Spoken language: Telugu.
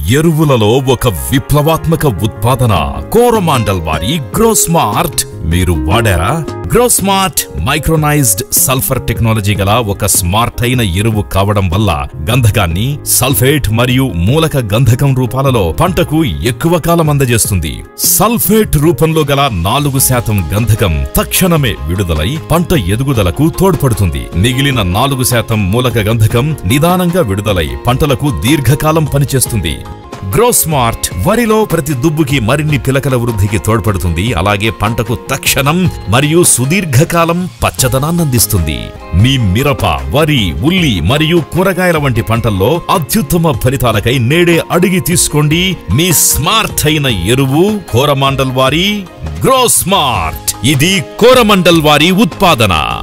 ఎరువులలో ఒక విప్లవాత్మక ఉత్పాదన కోరమాండల్ వారి గ్రోస్మార్ట్ మీరు వాడారా గ్రోస్మార్ట్ మైక్రోనైజ్డ్ సల్ఫర్ టెక్నాలజీ గల ఒక స్మార్ట్ అయిన ఎరువు కావడం వల్ల గంధకాన్ని సల్ఫేట్ మరియు మూలక గంధకం రూపాలలో పంటకు ఎక్కువ కాలం అందజేస్తుంది సల్ఫేట్ రూపంలో గల నాలుగు శాతం గంధకం తక్షణమే విడుదలై పంట ఎదుగుదలకు తోడ్పడుతుంది మిగిలిన నాలుగు శాతం మూలక గంధకం నిదానంగా విడుదలై పంటలకు దీర్ఘకాలం పనిచేస్తుంది గ్రోస్మార్ట్ వరిలో ప్రతి దుబ్బుకి మరిన్ని పిలకల వృద్ధికి తోడ్పడుతుంది అలాగే పంటకు తక్షణం మరియు సుదీర్ఘకాలం పచ్చదనాన్ని అందిస్తుంది మీ మిరప వరి ఉల్లి మరియు కూరగాయల వంటి పంటల్లో అత్యుత్తమ ఫలితాలకై నేడే అడిగి తీసుకోండి మీ స్మార్ట్ అయిన ఎరువు కోరమాండల్ వారి గ్రోస్మార్ట్ ఇది కోరమండల్ వారి ఉత్పాదన